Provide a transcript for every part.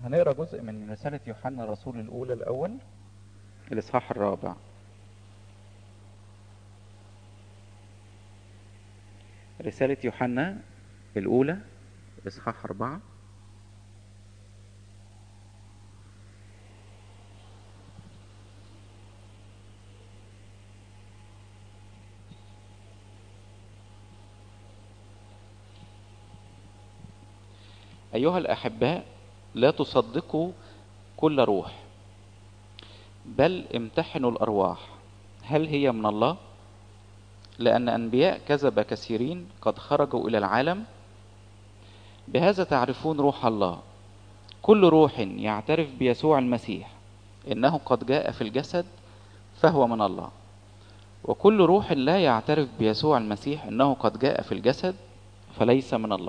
هنقرا جزء من رسالة يوحنا الرسول الأولى الأول الإصحاح الرابع رسالة يوحنا الأولى إصحاح أربعة أيها الأحباء لا تصدقوا كل روح بل امتحنوا الأرواح هل هي من الله؟ لأن أنبياء كذب كثيرين قد خرجوا إلى العالم بهذا تعرفون روح الله كل روح يعترف بيسوع المسيح إنه قد جاء في الجسد فهو من الله وكل روح لا يعترف بيسوع المسيح إنه قد جاء في الجسد فليس من الله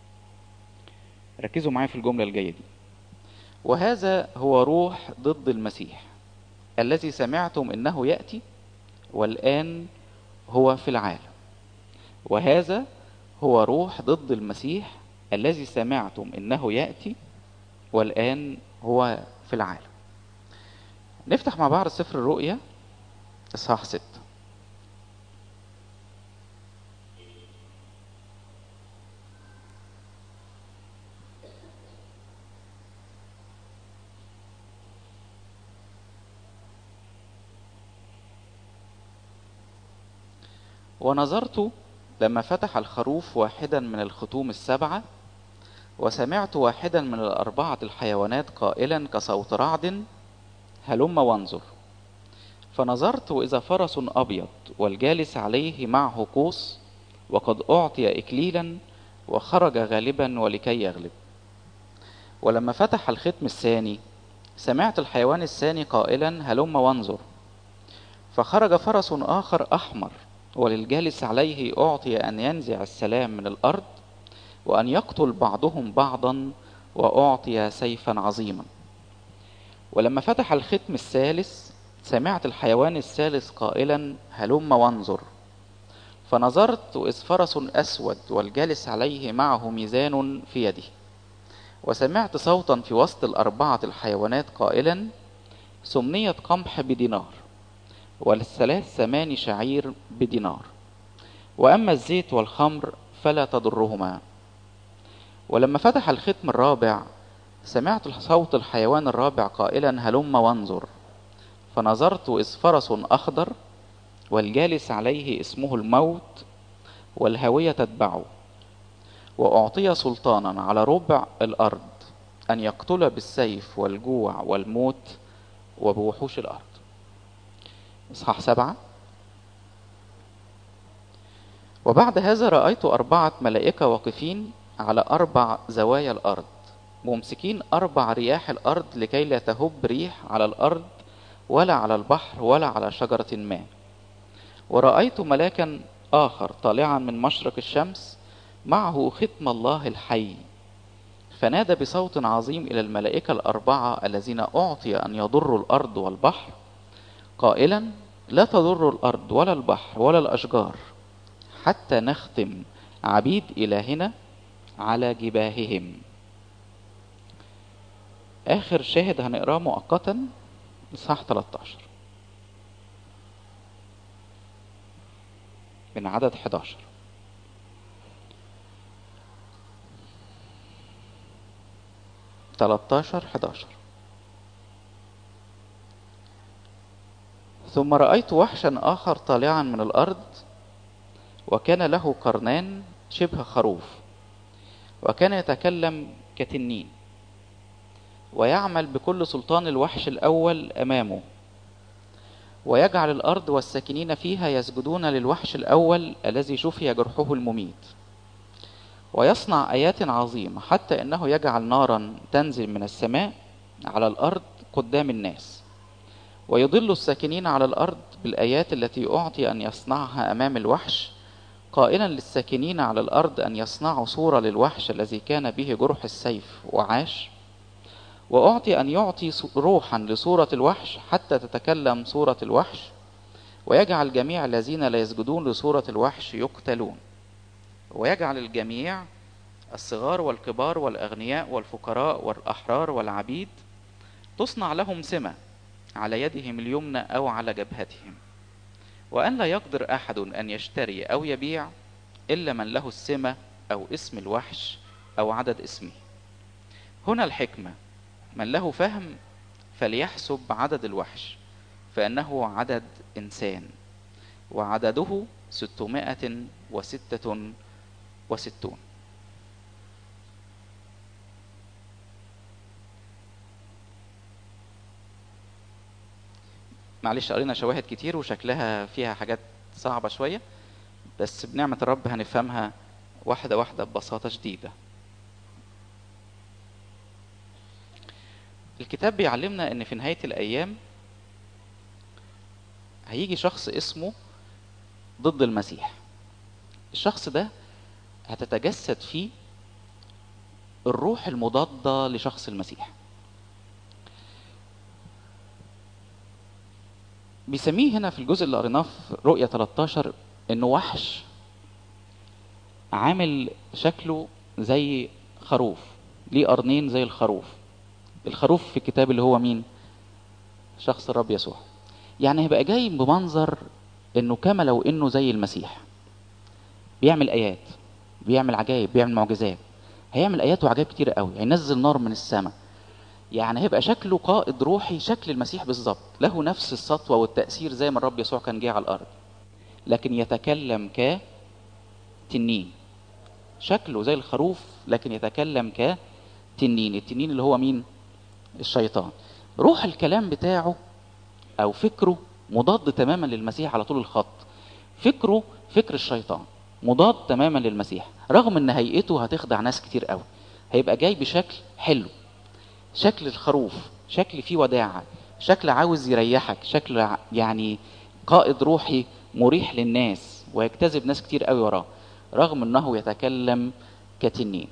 ركزوا معايا في الجملة الجاية دي وهذا هو روح ضد المسيح الذي سمعتم انه ياتي والان هو في العالم وهذا هو روح ضد المسيح الذي سمعتم انه ياتي والان هو في العالم نفتح مع بعض سفر الرؤيا اصحاح ستة ونظرت لما فتح الخروف واحدا من الختوم السبعة وسمعت واحدا من الأربعة الحيوانات قائلا كصوت رعد هلم وانظر فنظرت وإذا فرس أبيض والجالس عليه معه قوس وقد أعطي إكليلا وخرج غالبا ولكي يغلب ولما فتح الختم الثاني سمعت الحيوان الثاني قائلا هلم وانظر فخرج فرس آخر أحمر وللجالس عليه أعطي أن ينزع السلام من الأرض وأن يقتل بعضهم بعضا وأعطي سيفا عظيما ولما فتح الختم الثالث سمعت الحيوان الثالث قائلا هلم وانظر فنظرت إذ فرس أسود والجالس عليه معه ميزان في يده وسمعت صوتا في وسط الأربعة الحيوانات قائلا سمنية قمح بدينار والثلاث ثمان شعير بدينار وأما الزيت والخمر فلا تضرهما ولما فتح الختم الرابع سمعت صوت الحيوان الرابع قائلا هلم وانظر فنظرت إذ فرس أخضر والجالس عليه اسمه الموت والهوية تتبعه وأعطي سلطانا على ربع الأرض أن يقتل بالسيف والجوع والموت وبوحوش الأرض إصحاح سبعة وبعد هذا رأيت أربعة ملائكة واقفين على أربع زوايا الأرض ممسكين أربع رياح الأرض لكي لا تهب ريح على الأرض ولا على البحر ولا على شجرة ما ورأيت ملاكا آخر طالعا من مشرق الشمس معه ختم الله الحي فنادى بصوت عظيم إلى الملائكة الأربعة الذين أعطي أن يضروا الأرض والبحر قائلا لا تضر الأرض ولا البحر ولا الأشجار حتى نختم عبيد إلهنا على جباههم آخر شاهد هنقراه مؤقتا إصحاح 13 من عدد 11 13 11 ثم رأيت وحشا آخر طالعا من الأرض وكان له قرنان شبه خروف وكان يتكلم كتنين ويعمل بكل سلطان الوحش الأول أمامه ويجعل الأرض والساكنين فيها يسجدون للوحش الأول الذي شفي جرحه المميت ويصنع آيات عظيمة حتى إنه يجعل نارا تنزل من السماء على الأرض قدام الناس ويضل الساكنين على الأرض بالآيات التي أعطي أن يصنعها أمام الوحش قائلا للساكنين على الأرض أن يصنعوا صورة للوحش الذي كان به جرح السيف وعاش وأعطي أن يعطي روحا لصورة الوحش حتى تتكلم صورة الوحش ويجعل جميع الذين لا يسجدون لصورة الوحش يقتلون ويجعل الجميع الصغار والكبار والأغنياء والفقراء والأحرار والعبيد تصنع لهم سمة على يدهم اليمنى أو على جبهتهم وأن لا يقدر أحد أن يشتري أو يبيع إلا من له السمة أو اسم الوحش أو عدد اسمه هنا الحكمة من له فهم فليحسب عدد الوحش فإنه عدد إنسان وعدده ستمائة وستة وستون معلش قرينا شواهد كتير وشكلها فيها حاجات صعبة شوية بس بنعمة الرب هنفهمها واحدة واحدة ببساطة شديدة الكتاب بيعلمنا ان في نهاية الايام هيجي شخص اسمه ضد المسيح الشخص ده هتتجسد فيه الروح المضادة لشخص المسيح بيسميه هنا في الجزء اللي قريناه في رؤية 13 انه وحش عامل شكله زي خروف ليه قرنين زي الخروف الخروف في الكتاب اللي هو مين شخص الرب يسوع يعني هيبقى جاي بمنظر انه كما لو انه زي المسيح بيعمل ايات بيعمل عجائب بيعمل معجزات هيعمل ايات وعجائب كتير قوي هينزل نار من السماء يعني هيبقى شكله قائد روحي شكل المسيح بالظبط له نفس السطوه والتاثير زي ما الرب يسوع كان جه على الارض لكن يتكلم كتنين شكله زي الخروف لكن يتكلم كتنين التنين اللي هو مين الشيطان روح الكلام بتاعه او فكره مضاد تماما للمسيح على طول الخط فكره فكر الشيطان مضاد تماما للمسيح رغم ان هيئته هتخدع ناس كتير قوي هيبقى جاي بشكل حلو شكل الخروف شكل فيه وداعة شكل عاوز يريحك شكل يعني قائد روحي مريح للناس ويجتذب ناس كتير قوي وراه رغم انه يتكلم كتنين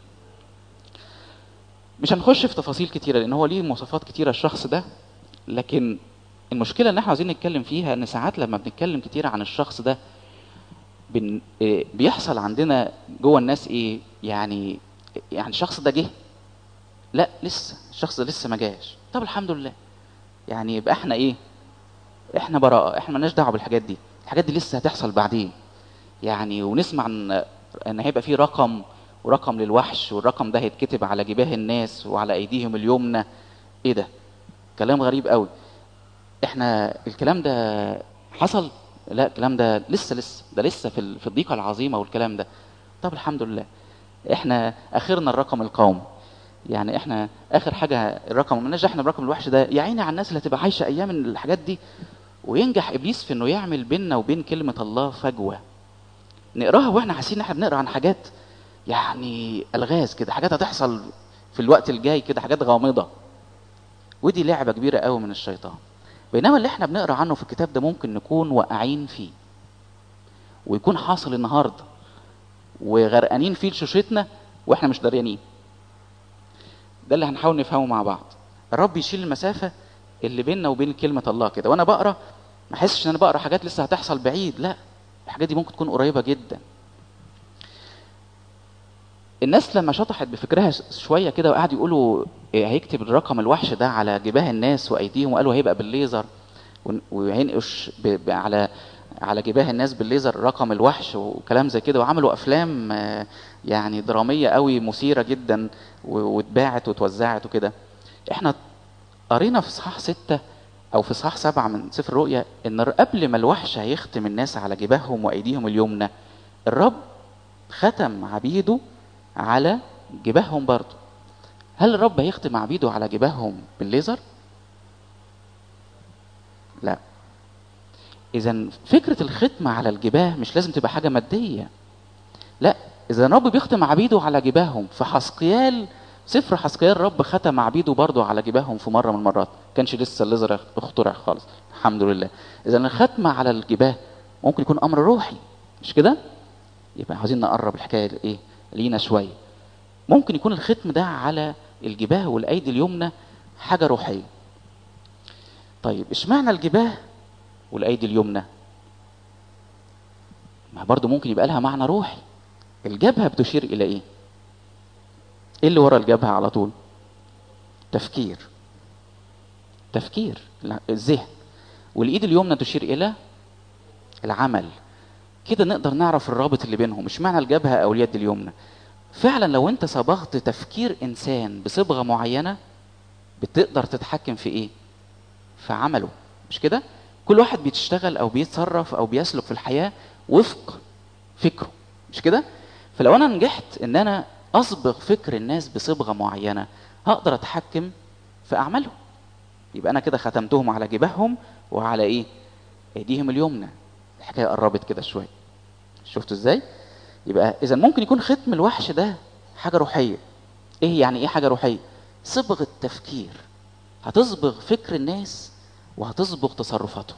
مش هنخش في تفاصيل كتيرة لان هو ليه مواصفات كتيرة الشخص ده لكن المشكلة اللي احنا عايزين نتكلم فيها ان ساعات لما بنتكلم كتير عن الشخص ده بن... بيحصل عندنا جوه الناس ايه يعني يعني الشخص ده جه لا لسه الشخص ده لسه ما جاش طب الحمد لله يعني يبقى احنا ايه احنا براءة احنا مالناش دعوه بالحاجات دي الحاجات دي لسه هتحصل بعدين يعني ونسمع ان ان هيبقى في رقم ورقم للوحش والرقم ده هيتكتب على جباه الناس وعلى ايديهم اليمنى ايه ده كلام غريب قوي احنا الكلام ده حصل لا الكلام ده لسه لسه ده لسه في في الضيقه العظيمه والكلام ده طب الحمد لله احنا اخرنا الرقم القومي يعني احنا اخر حاجه الرقم مالناش احنا برقم الوحش ده يا عيني على الناس اللي هتبقى عايشه ايام الحاجات دي وينجح ابليس في انه يعمل بيننا وبين كلمه الله فجوه نقراها واحنا حاسين ان احنا بنقرا عن حاجات يعني الغاز كده حاجات هتحصل في الوقت الجاي كده حاجات غامضه ودي لعبه كبيره قوي من الشيطان بينما اللي احنا بنقرا عنه في الكتاب ده ممكن نكون واقعين فيه ويكون حاصل النهارده وغرقانين فيه لشوشتنا واحنا مش داريانين ده اللي هنحاول نفهمه مع بعض الرب يشيل المسافه اللي بيننا وبين كلمه الله كده وانا بقرا ما احسش ان انا بقرا حاجات لسه هتحصل بعيد لا الحاجات دي ممكن تكون قريبه جدا الناس لما شطحت بفكرها شويه كده وقعدوا يقولوا إيه هيكتب الرقم الوحش ده على جباه الناس وايديهم وقالوا هيبقى بالليزر وهينقش على على جباه الناس بالليزر رقم الوحش وكلام زي كده وعملوا افلام يعني دراميه قوي مثيره جدا واتباعت واتوزعت وكده احنا قرينا في اصحاح ستة او في اصحاح سبعة من سفر الرؤيا ان قبل ما الوحش هيختم الناس على جباههم وايديهم اليمنى الرب ختم عبيده على جباههم برضه هل الرب هيختم عبيده على جباههم بالليزر لا اذا فكره الختم على الجباه مش لازم تبقى حاجه ماديه لا اذا الرب بيختم عبيده على جباههم في حسقيال سفر حسقيال الرب ختم عبيده برضه على جباههم في مره من المرات كانش لسه الليزر اخترع خالص الحمد لله اذا الختم على الجباه ممكن يكون امر روحي مش كده يبقى عايزين نقرب الحكايه ايه لينا شويه ممكن يكون الختم ده على الجباه والايدي اليمنى حاجه روحيه طيب اشمعنى الجباه والايدي اليمنى ما برضه ممكن يبقى لها معنى روحي الجبهه بتشير الى ايه ايه اللي ورا الجبهه على طول تفكير تفكير لا، الذهن والايد اليمنى تشير الى العمل كده نقدر نعرف الرابط اللي بينهم مش معنى الجبهه او اليد اليمنى فعلا لو انت صبغت تفكير انسان بصبغه معينه بتقدر تتحكم في ايه في عمله مش كده كل واحد بيشتغل او بيتصرف او بيسلك في الحياه وفق فكره مش كده فلو انا نجحت ان انا اصبغ فكر الناس بصبغه معينه هقدر اتحكم في اعمالهم يبقى انا كده ختمتهم على جباههم وعلى ايه ايديهم اليمنى الحكايه قربت كده شويه شفتوا ازاي يبقى اذا ممكن يكون ختم الوحش ده حاجه روحيه ايه يعني ايه حاجه روحيه صبغه تفكير هتصبغ فكر الناس وهتصبغ تصرفاتهم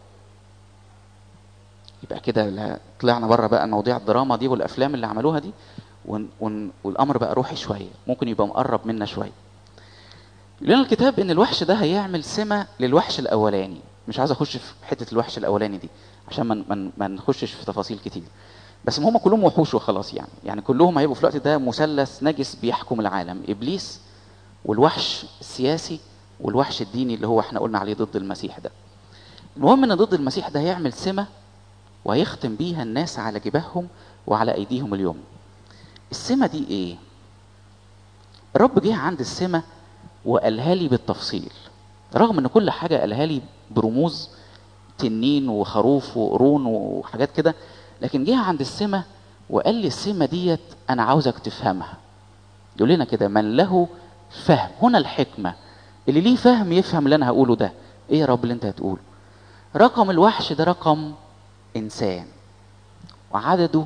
يبقى كده لا- طلعنا بره بقى مواضيع الدراما دي والافلام اللي عملوها دي ون ون والامر بقى روحي شويه ممكن يبقى مقرب منا شويه لنا الكتاب ان الوحش ده هيعمل سمه للوحش الاولاني مش عايز اخش في حته الوحش الاولاني دي عشان ما ما ما نخشش في تفاصيل كتير بس هم كلهم وحوش وخلاص يعني يعني كلهم هيبقوا في الوقت ده مثلث نجس بيحكم العالم ابليس والوحش السياسي والوحش الديني اللي هو احنا قلنا عليه ضد المسيح ده المهم ان ضد المسيح ده هيعمل سمه وهيختم بيها الناس على جباههم وعلى ايديهم اليمنى السمه دي ايه الرب جه عند السمه وقالها لي بالتفصيل رغم ان كل حاجه قالها لي برموز تنين وخروف وقرون وحاجات كده لكن جه عند السمه وقال لي السمه ديت انا عاوزك تفهمها يقول لنا كده من له فهم هنا الحكمه اللي ليه فهم يفهم اللي انا هقوله ده ايه يا رب اللي انت هتقوله رقم الوحش ده رقم انسان وعدده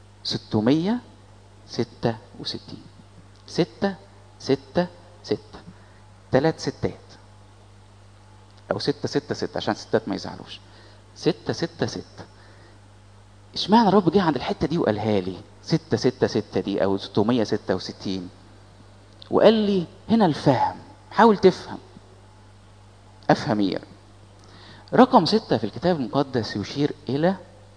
666 ستة ستة ستة ثلاث ستات أو ستة ستة ستة عشان ستات ما يزعلوش ستة ستة ستة اشمعنى الرب جه عند الحتة دي وقالها لي ستة ستة ستة دي أو 666 وقال لي هنا الفهم حاول تفهم أفهم إيه رقم ستة في الكتاب المقدس يشير إلى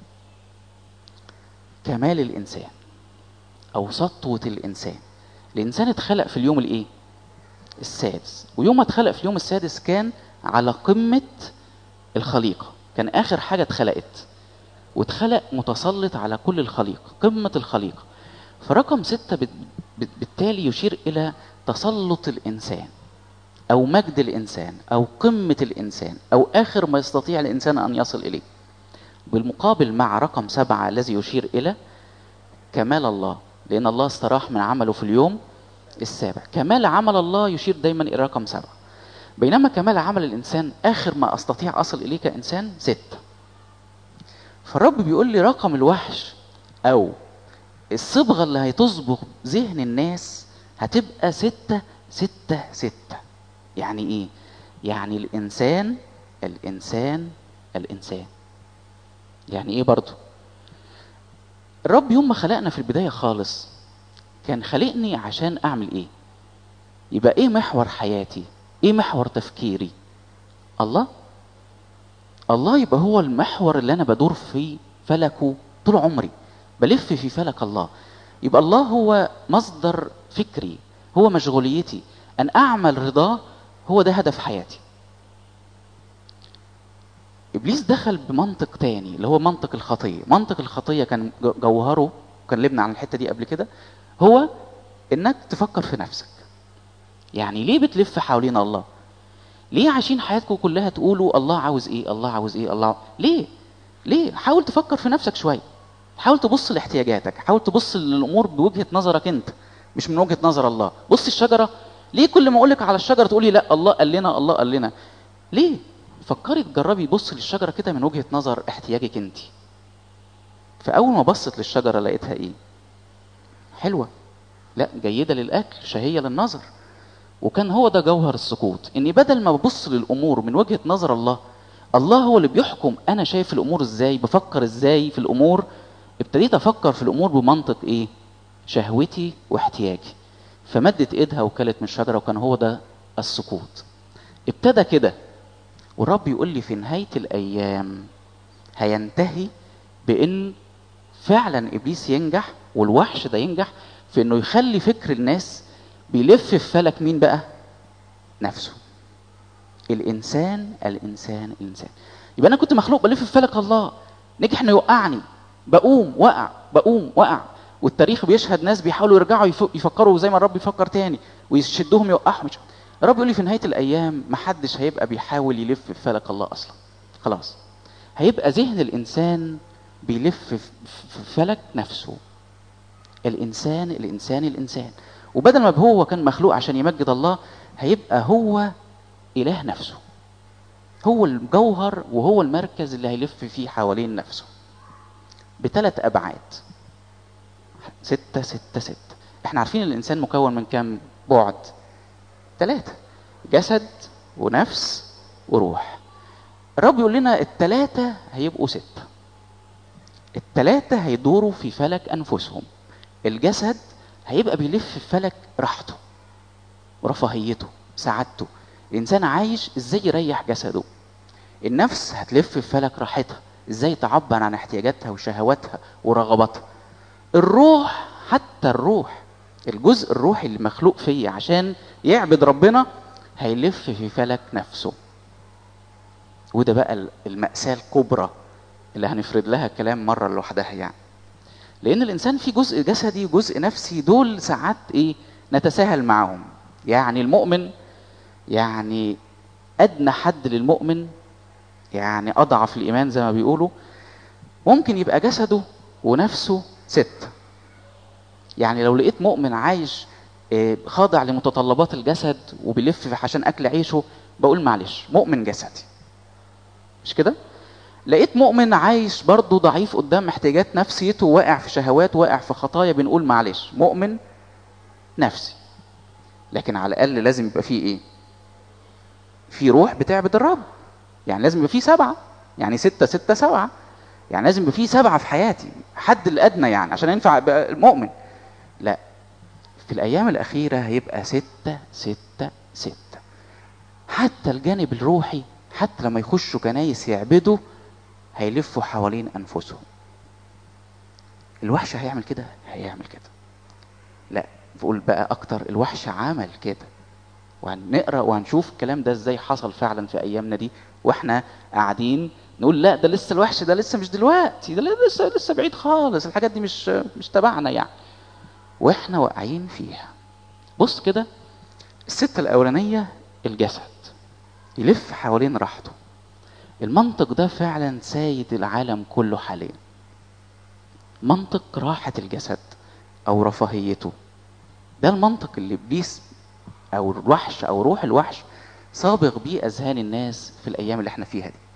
كمال الإنسان أو سطوة الإنسان الإنسان اتخلق في اليوم الإيه؟ السادس ويوم ما اتخلق في اليوم السادس كان على قمة الخليقة كان آخر حاجة اتخلقت واتخلق متسلط على كل الخليقة قمة الخليقة فرقم ستة بت- بت- بالتالي يشير إلى تسلط الإنسان أو مجد الإنسان أو قمة الإنسان أو آخر ما يستطيع الإنسان أن يصل إليه بالمقابل مع رقم سبعة الذي يشير إلى كمال الله لأن الله استراح من عمله في اليوم السابع كمال عمل الله يشير دايما إلى رقم سبعة بينما كمال عمل الإنسان آخر ما أستطيع أصل إليه كإنسان ستة فالرب بيقول لي رقم الوحش أو الصبغة اللي هتصبغ ذهن الناس هتبقى ستة ستة ستة يعني إيه؟ يعني الإنسان الإنسان الإنسان يعني إيه برضو؟ الرب يوم ما خلقنا في البداية خالص كان خلقني عشان أعمل إيه؟ يبقى إيه محور حياتي؟ إيه محور تفكيري؟ الله الله يبقى هو المحور اللي أنا بدور في فلكه طول عمري بلف في فلك الله يبقى الله هو مصدر فكري هو مشغوليتي أن أعمل رضاه هو ده هدف حياتي ابليس دخل بمنطق تاني اللي هو منطق الخطيه منطق الخطيه كان جو- جوهره كلمنا عن الحته دي قبل كده هو انك تفكر في نفسك يعني ليه بتلف حوالين الله ليه عايشين حياتكم كلها تقولوا الله عاوز ايه الله عاوز ايه الله ليه ليه حاول تفكر في نفسك شويه حاول تبص لاحتياجاتك حاول تبص للامور بوجهه نظرك انت مش من وجهه نظر الله بص الشجره ليه كل ما اقول لك على الشجره تقولي لا الله قال لنا الله قال لنا ليه فكري تجربي بص للشجره كده من وجهه نظر احتياجك انت فاول ما بصت للشجره لقيتها ايه حلوه لا جيده للاكل شهيه للنظر وكان هو ده جوهر السقوط اني بدل ما ببص للامور من وجهه نظر الله الله هو اللي بيحكم انا شايف الامور ازاي بفكر ازاي في الامور ابتديت افكر في الامور بمنطق ايه شهوتي واحتياجي فمدت ايدها وكلت من الشجره وكان هو ده السقوط ابتدى كده والرب يقول لي في نهايه الايام هينتهي بان فعلا ابليس ينجح والوحش ده ينجح في انه يخلي فكر الناس بيلف في فلك مين بقى نفسه الانسان الانسان الانسان يبقى انا كنت مخلوق بلف في فلك الله نجح انه يوقعني بقوم وقع بقوم وقع والتاريخ بيشهد ناس بيحاولوا يرجعوا يف- يفكروا زي ما الرب يفكر تاني ويشدهم يوقعهم مش الرب يقول لي في نهايه الايام محدش هيبقى بيحاول يلف في فلك الله اصلا خلاص هيبقى ذهن الانسان بيلف في في فلك نفسه الانسان الانسان الانسان وبدل ما هو كان مخلوق عشان يمجد الله هيبقى هو اله نفسه هو الجوهر وهو المركز اللي هيلف فيه حوالين نفسه بثلاث ابعاد ستة ستة ستة احنا عارفين الانسان مكون من كام بعد ثلاثة جسد ونفس وروح الرب يقول لنا الثلاثة هيبقوا ستة الثلاثة هيدوروا في فلك أنفسهم الجسد هيبقى بيلف في فلك راحته ورفاهيته سعادته الإنسان عايش إزاي يريح جسده النفس هتلف في فلك راحتها إزاي تعبر عن احتياجاتها وشهواتها ورغباتها الروح حتى الروح الجزء الروحي اللي مخلوق فيه عشان يعبد ربنا هيلف في فلك نفسه وده بقى المأساة الكبرى اللي هنفرد لها كلام مرة لوحدها يعني لأن الإنسان فيه جزء جسدي وجزء نفسي دول ساعات إيه نتساهل معهم يعني المؤمن يعني أدنى حد للمؤمن يعني أضعف الإيمان زي ما بيقولوا ممكن يبقى جسده ونفسه ستة يعني لو لقيت مؤمن عايش آه، خاضع لمتطلبات الجسد وبيلف في- عشان أكل عيشه بقول معلش مؤمن جسدي مش كده؟ لقيت مؤمن عايش برضه ضعيف قدام احتياجات نفسيته واقع في شهوات واقع في خطايا بنقول معلش مؤمن نفسي لكن على الاقل لازم يبقى فيه ايه في روح بتعبد الرب يعني لازم يبقى فيه سبعه يعني ستة ستة سبعة يعني لازم يبقى فيه سبعة في حياتي حد الأدنى يعني عشان ينفع ابقى المؤمن لا في الأيام الأخيرة هيبقى ستة ستة ستة حتى الجانب الروحي حتى لما يخشوا كنايس يعبدوا هيلفوا حوالين أنفسهم الوحش هيعمل كده هيعمل كده لا بقول بقى أكتر الوحش عمل كده وهنقرا وهنشوف الكلام ده ازاي حصل فعلا في ايامنا دي واحنا قاعدين نقول لا ده لسه الوحش ده لسه مش دلوقتي ده لسه لسه بعيد خالص الحاجات دي مش مش تبعنا يعني واحنا واقعين فيها بص كده الستة الأولانية الجسد يلف حوالين راحته المنطق ده فعلا سايد العالم كله حاليا منطق راحة الجسد أو رفاهيته ده المنطق اللي إبليس أو الوحش أو روح الوحش صابغ بيه أذهان الناس في الأيام اللي احنا فيها دي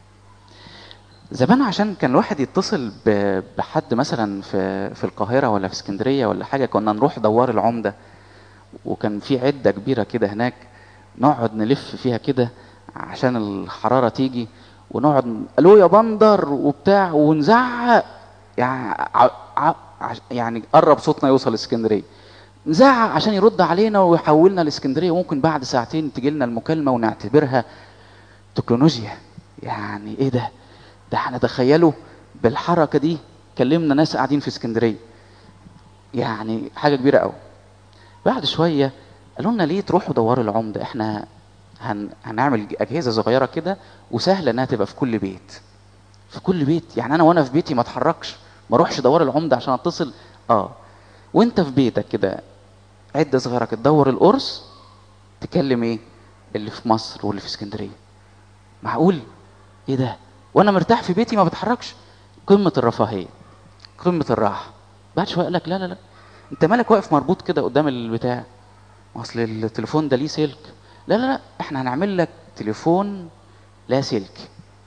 زمان عشان كان الواحد يتصل ب- بحد مثلا في في القاهرة ولا في اسكندرية ولا حاجة كنا نروح دوار العمدة وكان في عدة كبيرة كده هناك نقعد نلف فيها كده عشان الحرارة تيجي ونقعد ن- الو يا بندر وبتاع ونزعق يعني ع- ع- عش- يعني قرب صوتنا يوصل اسكندرية نزعق عشان يرد علينا ويحولنا لاسكندرية وممكن بعد ساعتين تجي لنا المكالمة ونعتبرها تكنولوجيا يعني ايه ده ده احنا تخيلوا بالحركة دي كلمنا ناس قاعدين في اسكندرية يعني حاجة كبيرة قوي بعد شوية قالوا لنا ليه تروحوا دوار العمدة احنا هن... هنعمل أجهزة صغيرة كده وسهلة انها تبقى في كل بيت في كل بيت يعني انا وانا في بيتي ما اتحركش ما اروحش دوار العمدة عشان اتصل اه وانت في بيتك كده عدة صغيرة كده تدور القرص تكلم ايه اللي في مصر واللي في اسكندرية معقول ايه ده وانا مرتاح في بيتي ما بتحركش قمة الرفاهية قمة الراحة بعد شوية قال لك لا لا لا انت مالك واقف مربوط كده قدام البتاع اصل التليفون ده ليه سلك لا لا لا احنا هنعمل لك تليفون لا سلك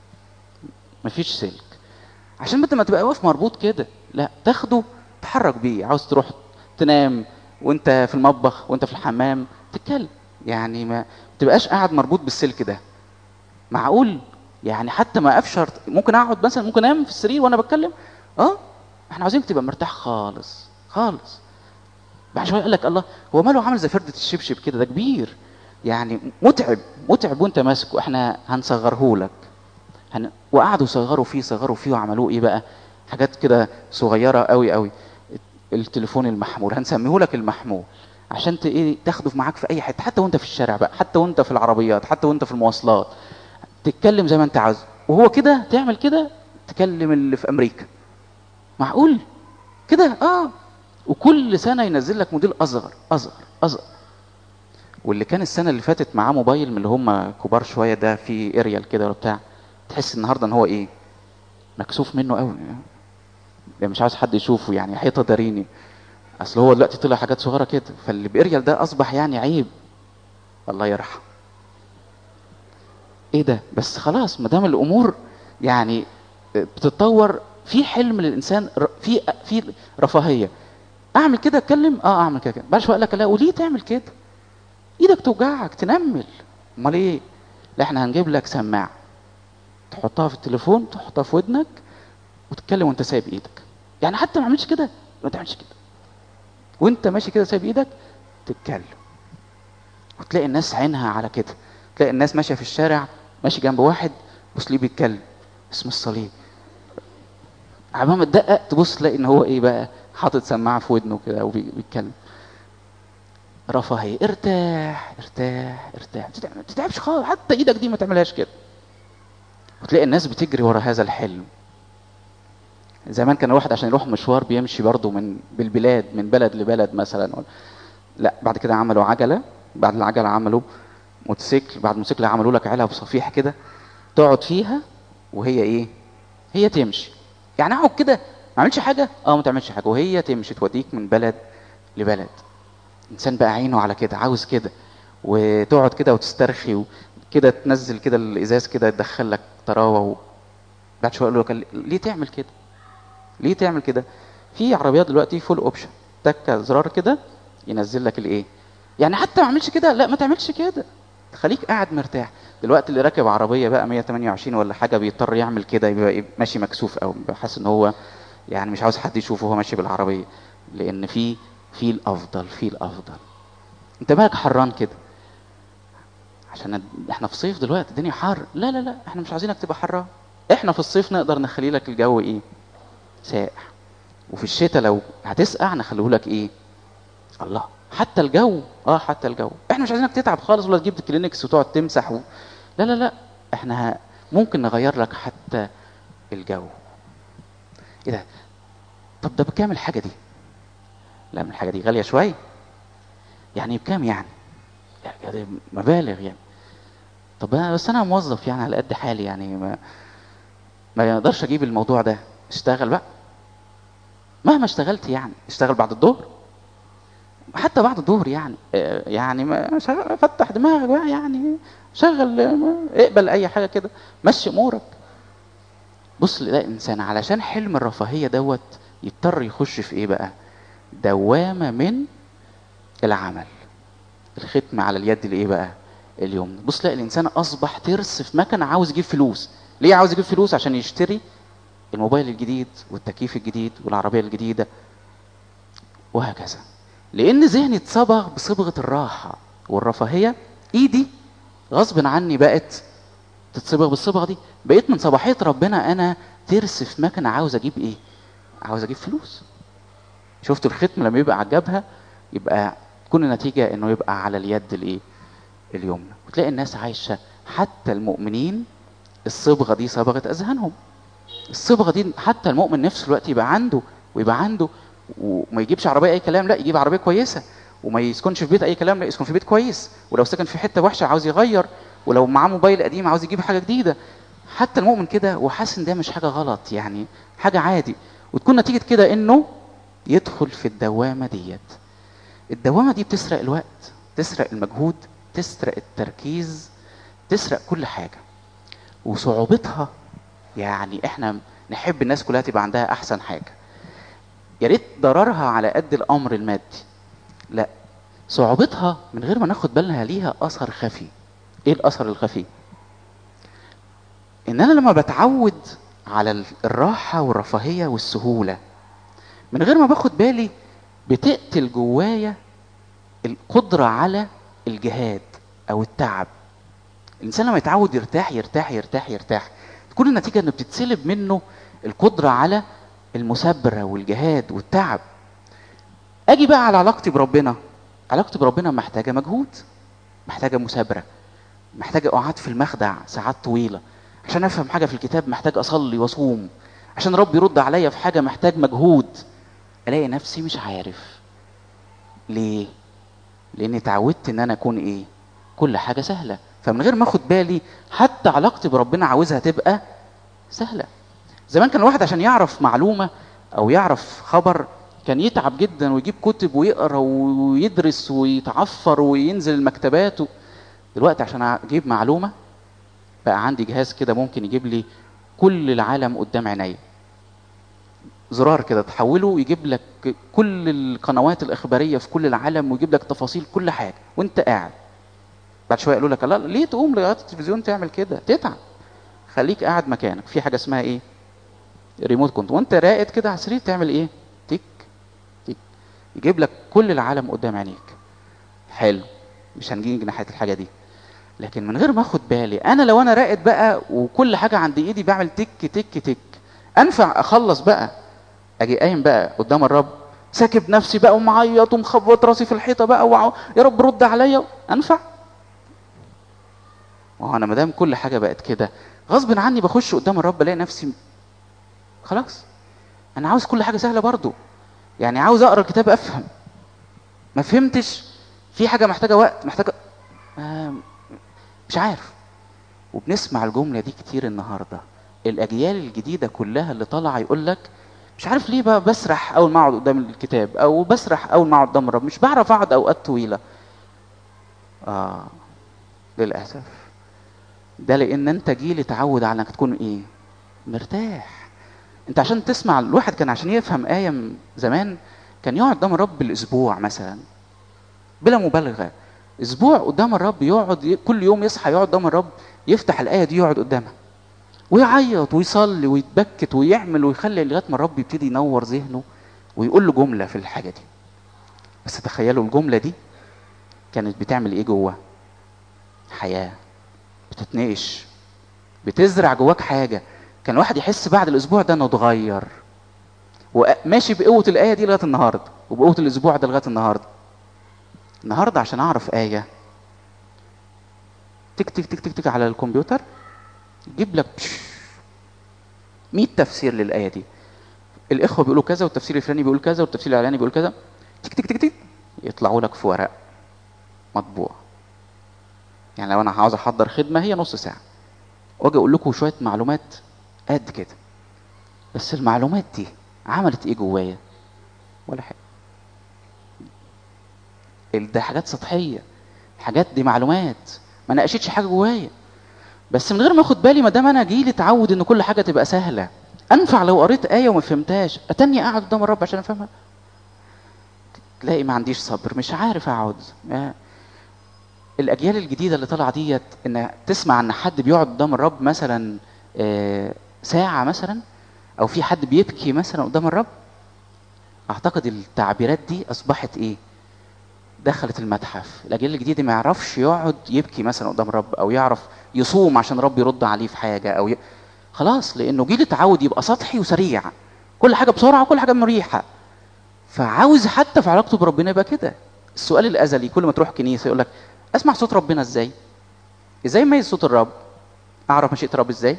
مفيش سلك عشان بدل ما تبقى واقف مربوط كده لا تاخده تحرك بيه عاوز تروح تنام وانت في المطبخ وانت في الحمام تتكلم يعني ما تبقاش قاعد مربوط بالسلك ده معقول يعني حتى ما افشر ممكن اقعد مثلا ممكن انام في السرير وانا بتكلم اه احنا عاوزينك تبقى مرتاح خالص خالص بعد شويه قال لك الله هو ماله عامل زي فرده الشبشب كده ده كبير يعني متعب متعب وانت ماسكه احنا هنصغره لك هن... وقعدوا يصغروا فيه صغروا فيه وعملوه ايه بقى حاجات كده صغيره قوي قوي التليفون المحمول هنسميه لك المحمول عشان ت- ايه تاخده معاك في اي حته حتى وانت في الشارع بقى حتى وانت في العربيات حتى وانت في المواصلات تتكلم زي ما انت عاوز وهو كده تعمل كده تكلم اللي في امريكا معقول كده اه وكل سنه ينزل لك موديل اصغر اصغر اصغر واللي كان السنه اللي فاتت معاه موبايل من اللي هم كبار شويه ده في اريال كده ولا بتاع تحس النهارده ان هو ايه مكسوف منه قوي يعني مش عاوز حد يشوفه يعني حيطه داريني اصل هو دلوقتي طلع حاجات صغيره كده فاللي باريال ده اصبح يعني عيب الله يرحم ايه ده بس خلاص ما دام الامور يعني بتتطور في حلم للانسان ر- في في رفاهيه اعمل كده اتكلم اه اعمل كده كده بعد شويه قال لك لا وليه تعمل كده ايدك توجعك تنمل امال ايه لا احنا هنجيب لك سماعه تحطها في التليفون تحطها في ودنك وتتكلم وانت سايب ايدك يعني حتى ما عملتش كده ما تعملش كده وانت ماشي كده سايب ايدك تتكلم وتلاقي الناس عينها على كده تلاقي الناس ماشيه في الشارع ماشي جنب واحد بص ليه بيتكلم اسم الصليب عمال ما تدقق تبص تلاقي ان هو ايه بقى حاطط سماعه في ودنه كده وبيتكلم رفاهيه ارتاح ارتاح ارتاح ما تتعبش خالص حتى ايدك دي ما تعملهاش كده وتلاقي الناس بتجري ورا هذا الحلم زمان كان الواحد عشان يروح مشوار بيمشي برضه من بالبلاد من بلد لبلد مثلا لا بعد كده عملوا عجله بعد العجله عملوا موتوسيكل بعد الموتوسيكل عملوا لك علب صفيح كده تقعد فيها وهي ايه هي تمشي يعني اقعد كده ما اعملش حاجه اه ما تعملش حاجه وهي تمشي توديك من بلد لبلد انسان بقى عينه على كده عاوز كده وتقعد كده وتسترخي وكده تنزل كده الازاز كده تدخل لك طراوه و... بعد شويه يقول لك ليه تعمل كده ليه تعمل كده في عربيات دلوقتي فول اوبشن تكه زرار كده ينزل لك الايه يعني حتى ما اعملش كده لا ما تعملش كده خليك قاعد مرتاح دلوقتي اللي راكب عربيه بقى 128 ولا حاجه بيضطر يعمل كده يبقى إيه؟ ماشي مكسوف او حاسس ان هو يعني مش عاوز حد يشوفه وهو ماشي بالعربيه لان في في الافضل في الافضل انت مالك حران كده عشان احنا في صيف دلوقتي الدنيا حر لا لا لا احنا مش عايزينك تبقى حران احنا في الصيف نقدر نخلي لك الجو ايه ساقع وفي الشتاء لو هتسقع نخليه لك ايه الله حتى الجو اه حتى الجو احنا مش عايزينك تتعب خالص ولا تجيب كلينكس وتقعد تمسح و... لا لا لا احنا ه... ممكن نغير لك حتى الجو ايه ده طب ده بكام الحاجه دي لا من الحاجه دي غاليه شويه يعني بكام يعني يعني مبالغ يعني طب أنا بس انا موظف يعني على قد حالي يعني ما ما اقدرش اجيب الموضوع ده اشتغل بقى مهما اشتغلت يعني اشتغل بعد الظهر حتى بعد الظهر يعني اه يعني ما شغل فتح دماغك بقى يعني شغل اقبل اي حاجه كده مشي امورك بص ده انسان علشان حلم الرفاهيه دوت يضطر يخش في ايه بقى دوامه من العمل الختم على اليد الايه بقى اليوم بص تلاقي الانسان اصبح ترس في مكنه عاوز يجيب فلوس ليه عاوز يجيب فلوس عشان يشتري الموبايل الجديد والتكييف الجديد والعربيه الجديده وهكذا لان ذهني اتصبغ بصبغه الراحه والرفاهيه ايدي غصب عني بقت تتصبغ بالصبغه دي بقيت من صباحيه ربنا انا ترس في مكنه عاوز اجيب ايه عاوز اجيب فلوس شفتوا الختم لما يبقى على الجبهه يبقى تكون النتيجه انه يبقى على اليد الايه اليمنى وتلاقي الناس عايشه حتى المؤمنين الصبغه دي صبغه اذهانهم الصبغه دي حتى المؤمن نفسه دلوقتي يبقى عنده ويبقى عنده وما يجيبش عربيه اي كلام لا يجيب عربيه كويسه وما يسكنش في بيت اي كلام لا يسكن في بيت كويس ولو سكن في حته وحشه عاوز يغير ولو معاه موبايل قديم عاوز يجيب حاجه جديده حتى المؤمن كده وحاسس ان ده مش حاجه غلط يعني حاجه عادي وتكون نتيجه كده انه يدخل في الدوامه ديت الدوامه دي بتسرق الوقت تسرق المجهود تسرق التركيز تسرق كل حاجه وصعوبتها يعني احنا نحب الناس كلها تبقى عندها احسن حاجه يا ريت ضررها على قد الامر المادي لا صعوبتها من غير ما ناخد بالنا ليها اثر خفي ايه الاثر الخفي ان انا لما بتعود على الراحه والرفاهيه والسهوله من غير ما باخد بالي بتقتل جوايا القدره على الجهاد او التعب الانسان لما يتعود يرتاح يرتاح يرتاح يرتاح تكون النتيجه انه بتتسلب منه القدره على المثابره والجهاد والتعب اجي بقى على علاقتي بربنا علاقتي بربنا محتاجه مجهود محتاجه مثابره محتاجه قعاد في المخدع ساعات طويله عشان افهم حاجه في الكتاب محتاج اصلي واصوم عشان رب يرد عليا في حاجه محتاج مجهود الاقي نفسي مش عارف ليه لاني اتعودت ان انا اكون ايه كل حاجه سهله فمن غير ما اخد بالي حتى علاقتي بربنا عاوزها تبقى سهله زمان كان الواحد عشان يعرف معلومه او يعرف خبر كان يتعب جدا ويجيب كتب ويقرا ويدرس ويتعفر وينزل المكتبات و... دلوقتي عشان اجيب معلومه بقى عندي جهاز كده ممكن يجيب لي كل العالم قدام عينيا زرار كده تحوله ويجيب لك كل القنوات الاخباريه في كل العالم ويجيب لك تفاصيل كل حاجه وانت قاعد بعد شويه يقولوا لك لا ليه تقوم لغايه التلفزيون تعمل كده تتعب خليك قاعد مكانك في حاجه اسمها ايه ريموت كنت وانت راقد كده على السرير تعمل ايه تك تك يجيب لك كل العالم قدام عينيك حلو مش هنجي ناحيه الحاجه دي لكن من غير ما اخد بالي انا لو انا راقد بقى وكل حاجه عند ايدي بعمل تك تك تك انفع اخلص بقى اجي قايم بقى قدام الرب ساكب نفسي بقى ومعيط ومخبط راسي في الحيطه بقى وع... يا رب رد عليا انفع وانا ما دام كل حاجه بقت كده غصب عني بخش قدام الرب الاقي نفسي خلاص انا عاوز كل حاجه سهله برضو يعني عاوز اقرا الكتاب افهم ما فهمتش في حاجه محتاجه وقت محتاجه آه مش عارف وبنسمع الجمله دي كتير النهارده الاجيال الجديده كلها اللي طالعه يقول لك مش عارف ليه بقى بسرح اول ما اقعد قدام الكتاب او بسرح اول ما اقعد قدام الرب مش بعرف اقعد اوقات طويله اه للاسف ده لان انت جيل اتعود على انك تكون ايه مرتاح انت عشان تسمع الواحد كان عشان يفهم ايه زمان كان يقعد قدام الرب بالاسبوع مثلا بلا مبالغه اسبوع قدام الرب يقعد كل يوم يصحى يقعد قدام الرب يفتح الايه دي يقعد قدامها ويعيط ويصلي ويتبكت ويعمل ويخلي لغايه ما الرب يبتدي ينور ذهنه ويقول له جمله في الحاجه دي بس تخيلوا الجمله دي كانت بتعمل ايه جوه حياه بتتناقش بتزرع جواك حاجه كان الواحد يحس بعد الاسبوع ده انه اتغير وماشي بقوه الايه دي لغايه النهارده وبقوه الاسبوع ده لغايه النهارده النهارده عشان اعرف ايه تك تك تك تك تك على الكمبيوتر يجيب لك 100 تفسير للايه دي الاخوه بيقولوا كذا والتفسير الفلاني بيقول كذا والتفسير الاعلاني بيقول كذا تك تك تك تك يطلعوا لك في ورق مطبوع يعني لو انا عاوز احضر خدمه هي نص ساعه واجي اقول لكم شويه معلومات قد كده بس المعلومات دي عملت ايه جوايا ولا حاجه ده حاجات سطحيه حاجات دي معلومات ما ناقشتش حاجه جوايا بس من غير ما اخد بالي ما دام انا جيل اتعود ان كل حاجه تبقى سهله انفع لو قريت ايه وما فهمتهاش اتني اقعد قدام الرب عشان افهمها تلاقي ما عنديش صبر مش عارف اقعد الاجيال الجديده اللي طالعه ديت ان تسمع ان حد بيقعد قدام الرب مثلا ساعه مثلا او في حد بيبكي مثلا قدام الرب اعتقد التعبيرات دي اصبحت ايه دخلت المتحف الاجيال الجديده ما يعرفش يقعد يبكي مثلا قدام الرب او يعرف يصوم عشان رب يرد عليه في حاجه او ي... خلاص لانه جيل اتعود يبقى سطحي وسريع كل حاجه بسرعه وكل حاجه مريحه فعاوز حتى في علاقته بربنا يبقى كده السؤال الازلي كل ما تروح كنيسه يقول لك اسمع صوت ربنا ازاي ازاي اميز صوت الرب اعرف مشيئه الرب ازاي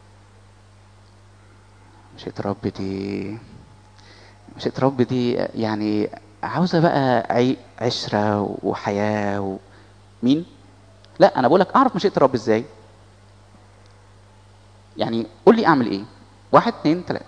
مشيئه الرب دي مشيئه الرب دي يعني عاوزه بقى عي... عشره وحياه و... مين لا انا بقول لك اعرف مشيئه الرب ازاي يعني قول لي اعمل ايه واحد اتنين تلاته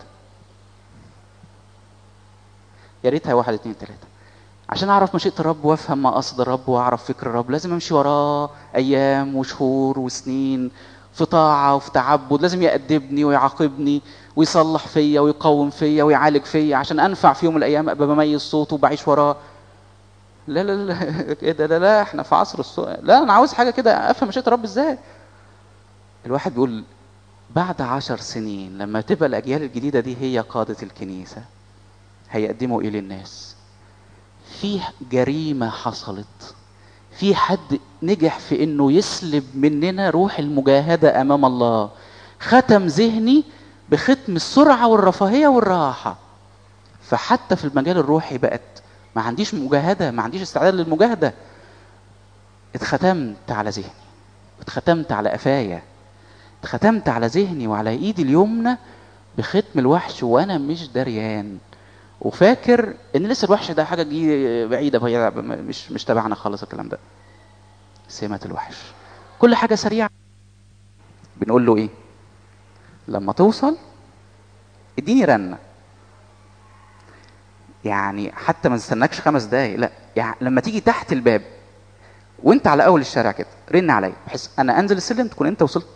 يا ريتها واحد اتنين تلاته عشان اعرف مشيئه الرب وافهم ما قصد الرب واعرف فكر الرب لازم امشي وراه ايام وشهور وسنين في طاعه وفي تعبد لازم يأدبني ويعاقبني ويصلح فيا ويقوم فيا ويعالج فيا عشان انفع في يوم من الايام ابقى بميز صوته وبعيش وراه لا لا لا ايه ده لا لا احنا في عصر الصوت لا انا عاوز حاجه كده افهم مشيئه الرب ازاي الواحد بيقول بعد عشر سنين لما تبقى الاجيال الجديده دي هي قاده الكنيسه هيقدموا ايه للناس في جريمه حصلت في حد نجح في انه يسلب مننا روح المجاهده امام الله ختم ذهني بختم السرعه والرفاهيه والراحه فحتى في المجال الروحي بقت ما عنديش مجاهده ما عنديش استعداد للمجاهده اتختمت على ذهني اتختمت على قفايا اتختمت على ذهني وعلى ايدي اليمنى بختم الوحش وانا مش دريان وفاكر ان لسه الوحش ده حاجه جي بعيده بعيدة مش مش تبعنا خالص الكلام ده سمة الوحش كل حاجه سريعه بنقول له ايه لما توصل اديني رنه يعني حتى ما نستناكش خمس دقايق لا يعني لما تيجي تحت الباب وانت على اول الشارع كده رن عليا بحيث انا انزل السلم تكون انت وصلت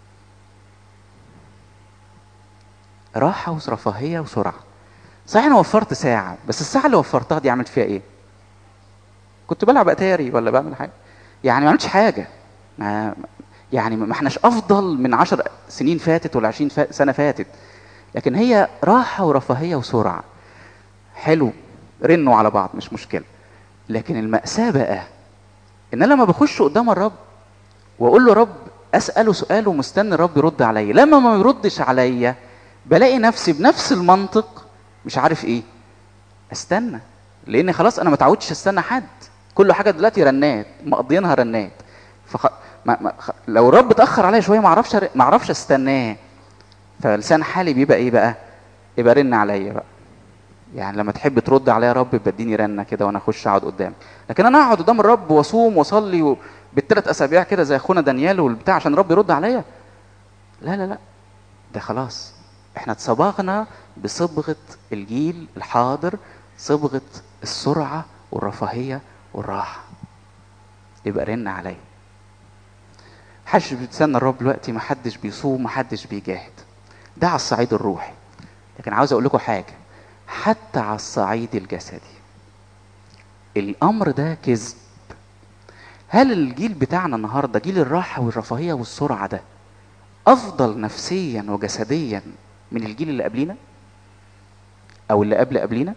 راحه ورفاهيه وسرعه صحيح انا وفرت ساعه بس الساعه اللي وفرتها دي عملت فيها ايه كنت بلعب اتاري ولا بعمل حاجه يعني ما عملتش حاجه ما يعني ما احناش افضل من عشر سنين فاتت ولا عشرين فا- سنه فاتت لكن هي راحه ورفاهيه وسرعه حلو رنوا على بعض مش مشكله لكن المأساة بقى ان انا لما بخش قدام الرب واقول له رب اساله سؤال ومستني الرب يرد عليا لما ما يردش عليا بلاقي نفسي بنفس المنطق مش عارف ايه استنى لان خلاص انا ما اتعودتش استنى حد كل حاجه دلوقتي رنات مقضينها رنات فخ... ما... ما... خ... لو الرب اتاخر عليا شويه ما اعرفش ما اعرفش استناه فلسان حالي بيبقى ايه بقى يبقى رن عليا بقى يعني لما تحب ترد عليا يا رب بديني رنه كده وانا اخش اقعد قدام لكن انا اقعد قدام الرب واصوم واصلي و... بالثلاث اسابيع كده زي اخونا دانيال والبتاع عشان الرب يرد عليا لا لا لا ده خلاص احنا اتصبغنا بصبغه الجيل الحاضر صبغه السرعه والرفاهيه والراحه يبقى رن عليا محدش بيتسنى الرب دلوقتي محدش بيصوم محدش بيجاهد ده على الصعيد الروحي لكن عاوز اقول لكم حاجه حتى على الصعيد الجسدي الامر ده كذب هل الجيل بتاعنا النهارده جيل الراحه والرفاهيه والسرعه ده افضل نفسيا وجسديا من الجيل اللي قبلينا او اللي قبل قبلينا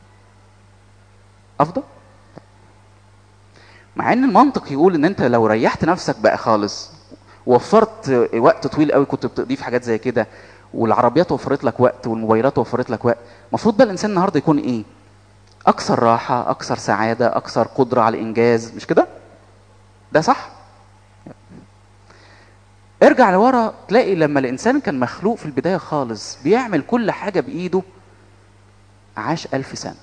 افضل مع ان المنطق يقول ان انت لو ريحت نفسك بقى خالص وفرت وقت طويل قوي كنت بتقضيه في حاجات زي كده والعربيات وفرت لك وقت والموبايلات وفرت لك وقت المفروض بقى الانسان النهارده يكون ايه اكثر راحه اكثر سعاده اكثر قدره على الانجاز مش كده ده صح ارجع لورا تلاقي لما الانسان كان مخلوق في البدايه خالص بيعمل كل حاجه بايده عاش ألف سنه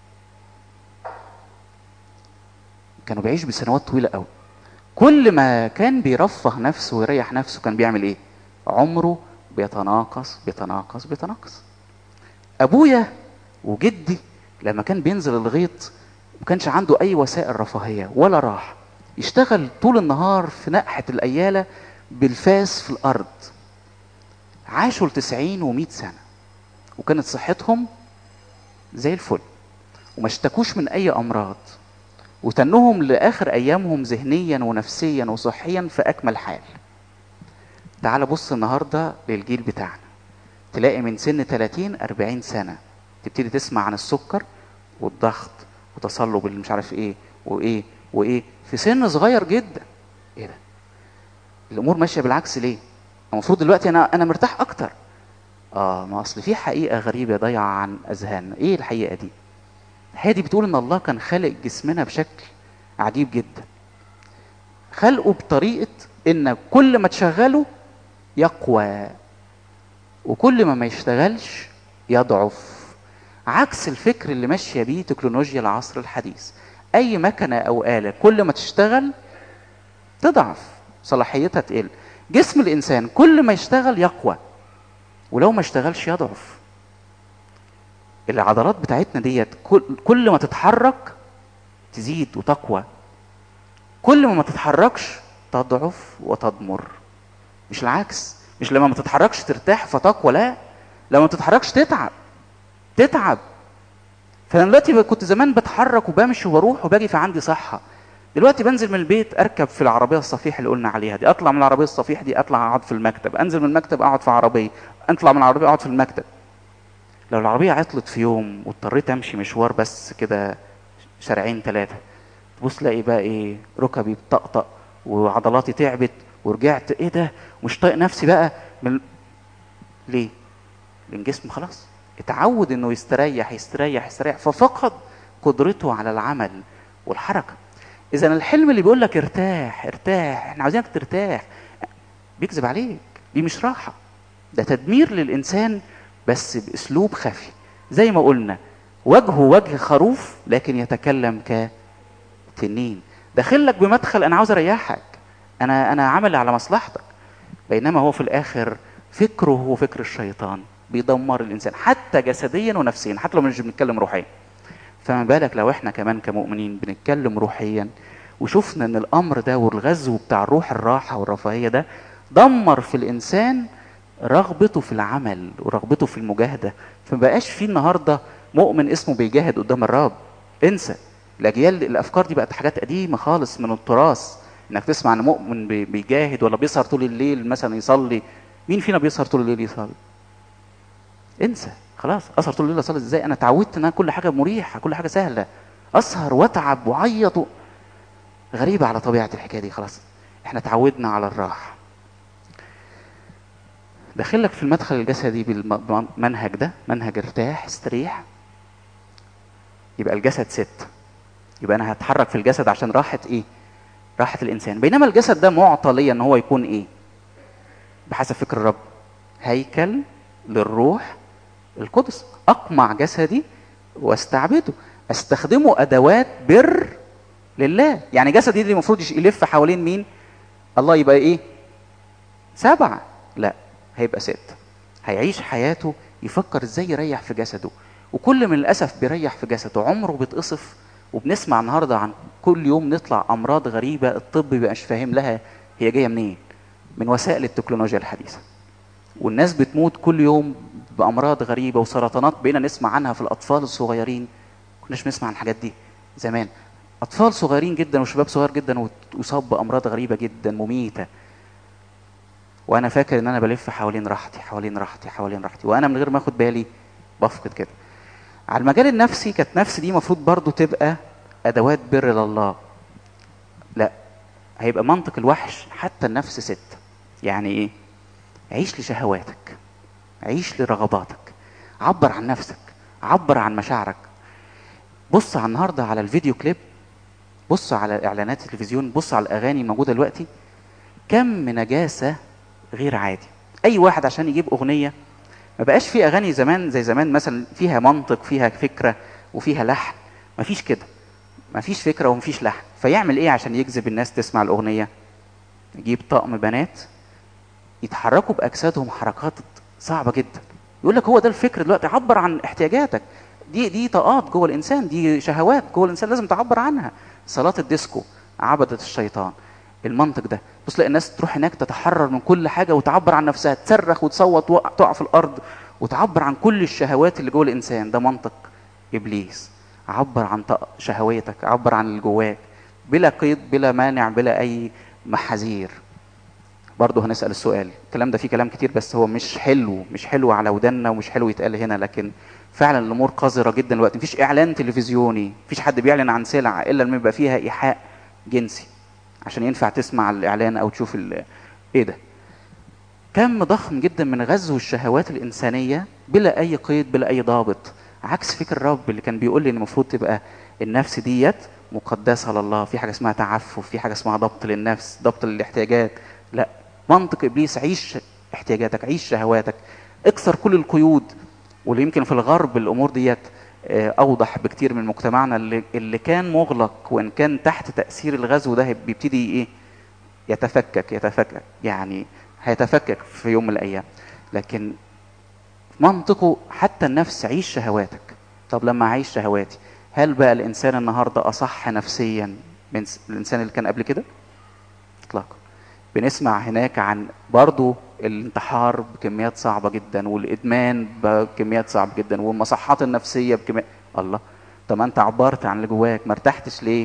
كانوا بيعيش بسنوات طويله قوي كل ما كان بيرفه نفسه ويريح نفسه كان بيعمل ايه عمره بيتناقص بيتناقص بيتناقص ابويا وجدي لما كان بينزل الغيط ما كانش عنده اي وسائل رفاهيه ولا راحه يشتغل طول النهار في نقحه الاياله بالفاس في الارض عاشوا لتسعين ومئة سنه وكانت صحتهم زي الفل وما اشتكوش من اي امراض وتنهم لاخر ايامهم ذهنيا ونفسيا وصحيا في اكمل حال تعال بص النهارده للجيل بتاعنا تلاقي من سن 30 40 سنه تبتدي تسمع عن السكر والضغط وتصلب اللي مش عارف ايه وايه وايه في سن صغير جدا ايه ده الامور ماشيه بالعكس ليه المفروض دلوقتي انا انا مرتاح اكتر اه ما اصل في حقيقه غريبه ضايعه عن اذهاننا ايه الحقيقه دي الحقيقه دي بتقول ان الله كان خالق جسمنا بشكل عجيب جدا خلقه بطريقه ان كل ما تشغله يقوى وكل ما ما يشتغلش يضعف عكس الفكر اللي ماشيه بيه تكنولوجيا العصر الحديث اي مكنه او اله كل ما تشتغل تضعف صلاحيتها تقل جسم الانسان كل ما يشتغل يقوى ولو ما اشتغلش يضعف العضلات بتاعتنا ديت كل, كل ما تتحرك تزيد وتقوى كل ما ما تتحركش تضعف وتضمر مش العكس مش لما ما تتحركش ترتاح فتقوى لا لما ما تتحركش تتعب تتعب فانا دلوقتي كنت زمان بتحرك وبمشي وبروح وباجي فعندي صحه دلوقتي بنزل من البيت اركب في العربيه الصفيح اللي قلنا عليها دي اطلع من العربيه الصفيح دي اطلع اقعد في المكتب انزل من المكتب اقعد في عربيه اطلع من العربيه اقعد في المكتب لو العربيه عطلت في يوم واضطريت امشي مشوار بس كده شارعين ثلاثه تبص تلاقي بقى ايه ركبي بتطقطق وعضلاتي تعبت ورجعت ايه ده مش طايق نفسي بقى من ليه؟ لان الجسم خلاص اتعود انه يستريح يستريح يستريح ففقد قدرته على العمل والحركه اذا الحلم اللي بيقول لك ارتاح ارتاح احنا عاوزينك ترتاح بيكذب عليك دي مش راحه ده تدمير للانسان بس باسلوب خفي زي ما قلنا وجهه وجه خروف لكن يتكلم كتنين داخلك بمدخل انا عاوز اريحك انا انا عامل على مصلحتك بينما هو في الاخر فكره هو فكر الشيطان بيدمر الانسان حتى جسديا ونفسيا حتى لو مش بنتكلم روحيا فما بالك لو احنا كمان كمؤمنين بنتكلم روحيا وشفنا ان الامر ده والغزو بتاع الروح الراحه والرفاهيه ده دمر في الانسان رغبته في العمل ورغبته في المجاهده فما بقاش في النهارده مؤمن اسمه بيجاهد قدام الرب انسى الاجيال الافكار دي بقت حاجات قديمه خالص من التراث انك تسمع ان مؤمن بي- بيجاهد ولا بيسهر طول الليل مثلا يصلي مين فينا بيسهر طول الليل يصلي انسى خلاص اسهر طول الليل اصلي ازاي انا اتعودت ان أنا كل حاجه مريحه كل حاجه سهله اسهر واتعب واعيط و- غريبه على طبيعه الحكايه دي خلاص احنا اتعودنا على الراحه داخلك في المدخل الجسدي بالمنهج ده منهج ارتاح استريح يبقى الجسد ست يبقى انا هتحرك في الجسد عشان راحه ايه راحه الانسان بينما الجسد ده معطى ليا ان هو يكون ايه بحسب فكر الرب هيكل للروح القدس اقمع جسدي واستعبده استخدمه ادوات بر لله يعني جسدي دي المفروض يش- يلف حوالين مين الله يبقى ايه سبعة لا هيبقى ست هيعيش حياته يفكر ازاي يريح في جسده وكل من الاسف بيريح في جسده عمره بيتقصف وبنسمع النهارده عن كل يوم نطلع امراض غريبه الطب بيبقى مش فاهم لها هي جايه منين من وسائل التكنولوجيا الحديثه والناس بتموت كل يوم بامراض غريبه وسرطانات بقينا نسمع عنها في الاطفال الصغيرين كناش بنسمع عن الحاجات دي زمان اطفال صغيرين جدا وشباب صغير جدا وت- ويصاب بامراض غريبه جدا مميته وانا فاكر ان انا بلف حوالين راحتي حوالين راحتي حوالين راحتي وانا من غير ما اخد بالي بفقد كده على المجال النفسي كانت نفسي دي المفروض برضو تبقى ادوات بر لله لا هيبقى منطق الوحش حتى النفس ست يعني ايه عيش لشهواتك عيش لرغباتك عبر عن نفسك عبر عن مشاعرك بص على النهارده على الفيديو كليب بص على اعلانات التلفزيون بص على الاغاني الموجوده دلوقتي كم نجاسه غير عادي اي واحد عشان يجيب اغنيه ما بقاش في اغاني زمان زي زمان مثلا فيها منطق فيها فكره وفيها لحن ما فيش كده ما فيش فكره ومفيش لحن فيعمل ايه عشان يجذب الناس تسمع الاغنيه يجيب طقم بنات يتحركوا باجسادهم حركات صعبه جدا يقول لك هو ده الفكر دلوقتي عبر عن احتياجاتك دي دي طاقات جوه الانسان دي شهوات جوه الانسان لازم تعبر عنها صلاه الديسكو عبدة الشيطان المنطق ده بص تلاقي الناس تروح هناك تتحرر من كل حاجه وتعبر عن نفسها تصرخ وتصوت وقع- تقع في الارض وتعبر عن كل الشهوات اللي جوه الانسان ده منطق ابليس عبر عن طاق- شهواتك عبر عن اللي جواك بلا قيد بلا مانع بلا اي محاذير برضه هنسال السؤال الكلام ده فيه كلام كتير بس هو مش حلو مش حلو على ودنا ومش حلو يتقال هنا لكن فعلا الامور قذره جدا دلوقتي مفيش اعلان تلفزيوني مفيش حد بيعلن عن سلعه الا لما يبقى فيها ايحاء جنسي عشان ينفع تسمع الاعلان او تشوف ال- ايه ده كم ضخم جدا من غزو الشهوات الانسانيه بلا اي قيد بلا اي ضابط عكس فكر الرب اللي كان بيقول لي ان المفروض تبقى النفس ديت مقدسه لله في حاجه اسمها تعفف في حاجه اسمها ضبط للنفس ضبط للاحتياجات لا منطق ابليس عيش احتياجاتك عيش شهواتك اكسر كل القيود واللي يمكن في الغرب الامور ديت آه، اوضح بكتير من مجتمعنا اللي, اللي كان مغلق وان كان تحت تاثير الغزو ده بيبتدي ايه يتفكك يتفكك يعني هيتفكك في يوم من الايام لكن منطقه حتى النفس عيش شهواتك طب لما اعيش شهواتي هل بقى الانسان النهارده اصح نفسيا من س- الانسان اللي كان قبل كده اطلاقا بنسمع هناك عن برضو الانتحار بكميات صعبة جدا والإدمان بكميات صعبة جدا والمصحات النفسية بكميات الله طب ما أنت عبرت عن اللي جواك ما ارتحتش ليه؟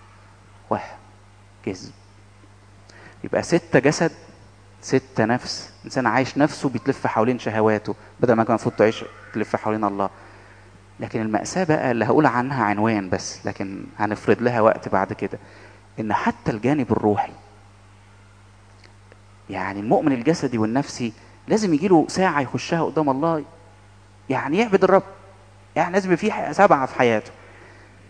واحد كذب يبقى ستة جسد ستة نفس إنسان عايش نفسه بيتلف حوالين شهواته بدل ما كان المفروض تعيش تلف حوالين الله لكن المأساة بقى اللي هقول عنها عنوان بس لكن هنفرد لها وقت بعد كده إن حتى الجانب الروحي يعني المؤمن الجسدي والنفسي لازم يجي له ساعة يخشها قدام الله يعني يعبد الرب يعني لازم يبقى في ح- سبعة في حياته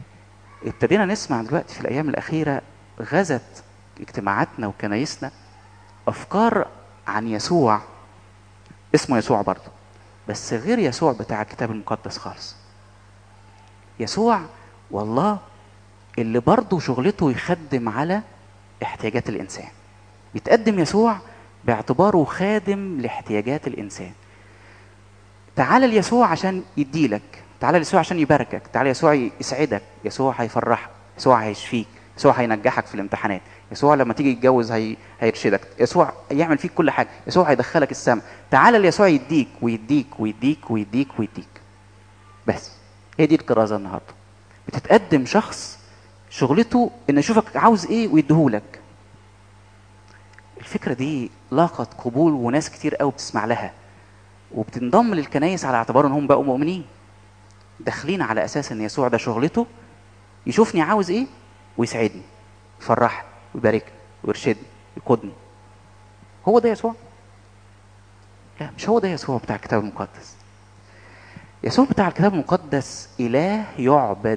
ابتدينا نسمع دلوقتي في الايام الاخيره غزت اجتماعاتنا وكنايسنا افكار عن يسوع اسمه يسوع برضه بس غير يسوع بتاع الكتاب المقدس خالص يسوع والله اللي برضه شغلته يخدم على احتياجات الانسان بيتقدم يسوع باعتباره خادم لاحتياجات الانسان تعال ليسوع عشان يديلك تعال ليسوع عشان يباركك تعال يسوع يسعدك يسوع هيفرحك يسوع هيشفيك يسوع هينجحك في الامتحانات يسوع لما تيجي تتجوز هي... هيرشدك يسوع يعمل فيك كل حاجه يسوع هيدخلك السماء تعال ليسوع يديك ويديك ويديك ويديك ويديك بس هي دي الكرازه النهارده بتتقدم شخص شغلته ان يشوفك عاوز ايه ويديهولك الفكره دي لاقت قبول وناس كتير قوي بتسمع لها وبتنضم للكنايس على اعتبار ان هم بقوا مؤمنين داخلين على اساس ان يسوع ده شغلته يشوفني عاوز ايه ويسعدني يفرحني ويباركني ويرشدني ويقودني هو ده يسوع لا مش هو ده يسوع بتاع الكتاب المقدس يسوع بتاع الكتاب المقدس اله يعبد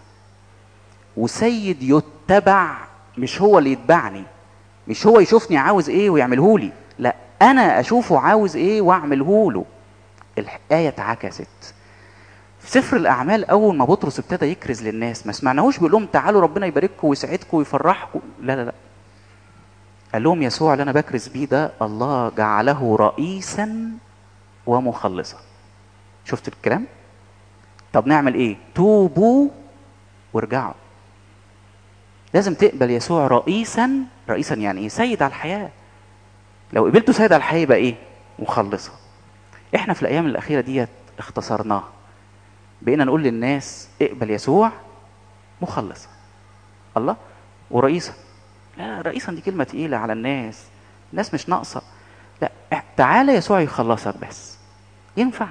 وسيد يتبع مش هو اللي يتبعني مش هو يشوفني عاوز ايه ويعمله لي لا انا اشوفه عاوز ايه واعمله له الايه اتعكست في سفر الاعمال اول ما بطرس ابتدى يكرز للناس ما سمعناهوش بيقول لهم تعالوا ربنا يبارككم ويسعدكم ويفرحكم لا لا لا قال لهم يسوع اللي انا بكرز بيه ده الله جعله رئيسا ومخلصا شفت الكلام طب نعمل ايه توبوا وارجعوا لازم تقبل يسوع رئيسا رئيسا يعني ايه سيد على الحياه لو قبلته سيد على الحياه يبقى ايه مخلصه احنا في الايام الاخيره ديت اختصرناها بقينا نقول للناس اقبل يسوع مخلصا الله ورئيسا لا رئيسا دي كلمه تقيله على الناس الناس مش ناقصه لا تعالى يسوع يخلصك بس ينفع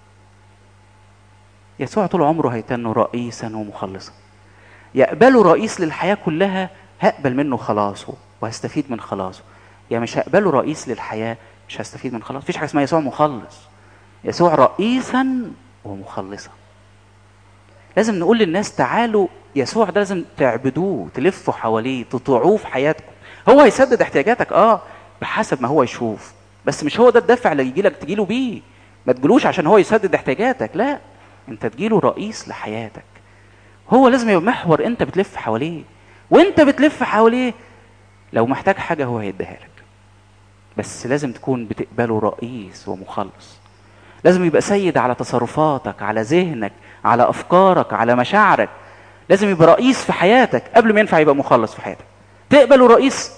يسوع طول عمره هيتنه رئيسا ومخلصا يقبله رئيس للحياه كلها هقبل منه خلاصه وهستفيد من خلاصه يا مش هقبله رئيس للحياه مش هستفيد من خلاص مفيش حاجه اسمها يسوع مخلص يسوع رئيسا ومخلصا لازم نقول للناس تعالوا يسوع ده لازم تعبدوه تلفوا حواليه تطيعوه في حياتكم هو هيسدد احتياجاتك اه بحسب ما هو يشوف بس مش هو ده الدافع اللي يجي لك تجيله بيه ما تجيلوش عشان هو يسدد احتياجاتك لا انت تجيله رئيس لحياتك هو لازم يبقى محور انت بتلف حواليه وانت بتلف حواليه لو محتاج حاجه هو هيديها لك بس لازم تكون بتقبله رئيس ومخلص لازم يبقى سيد على تصرفاتك على ذهنك على افكارك على مشاعرك لازم يبقى رئيس في حياتك قبل ما ينفع يبقى مخلص في حياتك تقبله رئيس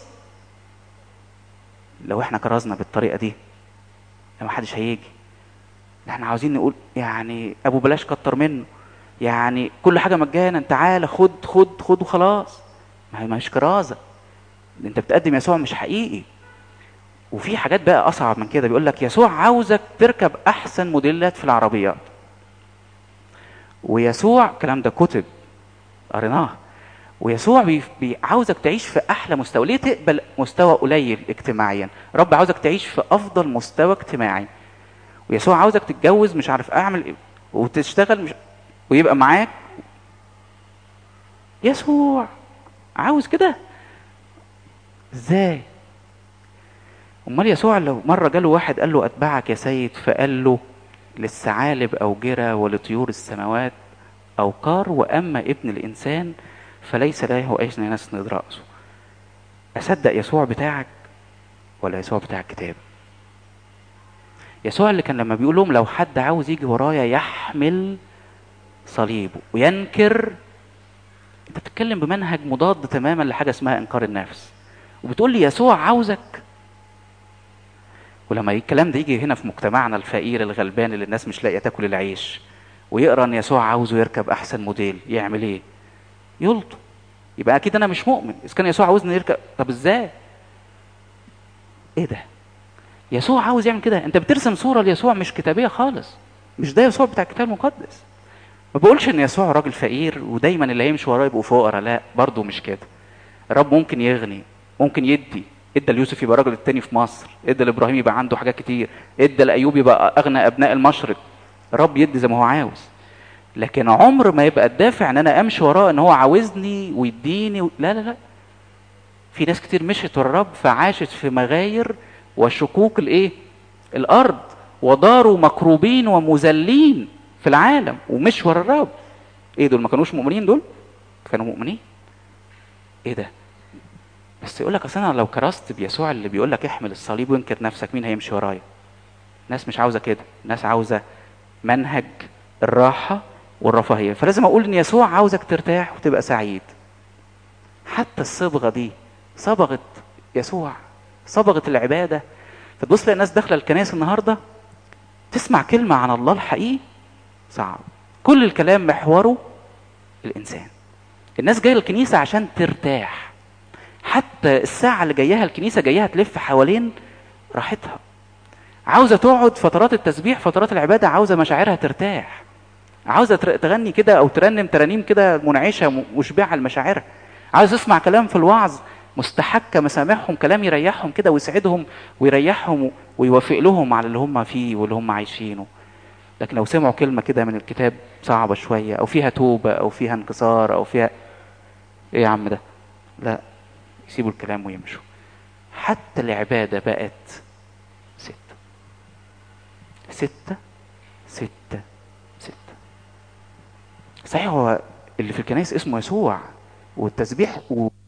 لو احنا كرزنا بالطريقه دي ما حدش هيجي احنا عاوزين نقول يعني ابو بلاش كتر منه يعني كل حاجه مجانا تعالى خد خد خد وخلاص ما هي مش كرازه انت بتقدم يسوع مش حقيقي وفي حاجات بقى اصعب من كده بيقول لك يسوع عاوزك تركب احسن موديلات في العربيات ويسوع الكلام ده كتب قريناه ويسوع بي... بي... عاوزك تعيش في احلى مستوى ليه تقبل مستوى قليل اجتماعيا رب عاوزك تعيش في افضل مستوى اجتماعي ويسوع عاوزك تتجوز مش عارف اعمل ايه وتشتغل مش ويبقى معاك يسوع عاوز كده ازاي امال يسوع لو مره جاله واحد قال له اتبعك يا سيد فقال له للثعالب اوجره ولطيور السماوات اوقار واما ابن الانسان فليس له اين يسند راسه اصدق يسوع بتاعك ولا يسوع بتاع الكتاب يسوع اللي كان لما بيقول لهم لو حد عاوز يجي ورايا يحمل صليبه وينكر انت بتتكلم بمنهج مضاد تماما لحاجه اسمها انكار النفس وبتقول لي يسوع عاوزك ولما الكلام ده يجي هنا في مجتمعنا الفقير الغلبان اللي الناس مش لاقيه تاكل العيش ويقرا ان يسوع عاوزه يركب احسن موديل يعمل ايه يلطم يبقى اكيد انا مش مؤمن اذا كان يسوع عاوزني يركب طب ازاي ايه ده يسوع عاوز يعمل كده انت بترسم صوره ليسوع مش كتابيه خالص مش ده يسوع بتاع الكتاب المقدس ما بقولش ان يسوع راجل فقير ودايما اللي هيمشي وراه يبقوا فقراء لا برضه مش كده الرب ممكن يغني ممكن يدي ادى ليوسف يبقى راجل التاني في مصر ادى لابراهيم يبقى عنده حاجات كتير ادى لايوب يبقى اغنى ابناء المشرق رب يدي زي ما هو عاوز لكن عمر ما يبقى الدافع ان انا امشي وراه ان هو عاوزني ويديني و... لا لا لا في ناس كتير مشيت ورا الرب فعاشت في مغاير وشكوك الايه الارض وداروا مكروبين ومذلين في العالم ومش ورا الرب ايه دول ما كانوش مؤمنين دول كانوا مؤمنين ايه ده بس يقول لك اصل انا لو كرست بيسوع اللي بيقول لك احمل الصليب وانكر نفسك مين هيمشي ورايا الناس مش عاوزه كده الناس عاوزه منهج الراحه والرفاهيه فلازم اقول ان يسوع عاوزك ترتاح وتبقى سعيد حتى الصبغه دي صبغه يسوع صبغه العباده فتبص تلاقي الناس داخله الكنائس النهارده تسمع كلمه عن الله الحقيقي صعب كل الكلام محوره الانسان الناس جايه الكنيسه عشان ترتاح حتى الساعه اللي جاياها الكنيسه جاياها تلف حوالين راحتها عاوزه تقعد فترات التسبيح فترات العباده عاوزه مشاعرها ترتاح عاوزه تغني كده او ترنم ترانيم كده منعشه مشبعه لمشاعرها عاوز تسمع كلام في الوعظ مستحكه مسامعهم كلام يريحهم كده ويسعدهم ويريحهم ويوافق لهم على اللي هم فيه واللي هم عايشينه لكن لو سمعوا كلمه كده من الكتاب صعبه شويه او فيها توبه او فيها انكسار او فيها ايه يا عم ده لا يسيبوا الكلام ويمشوا حتى العباده بقت ستة ستة ستة ستة صحيح هو اللي في الكنائس اسمه يسوع والتسبيح و...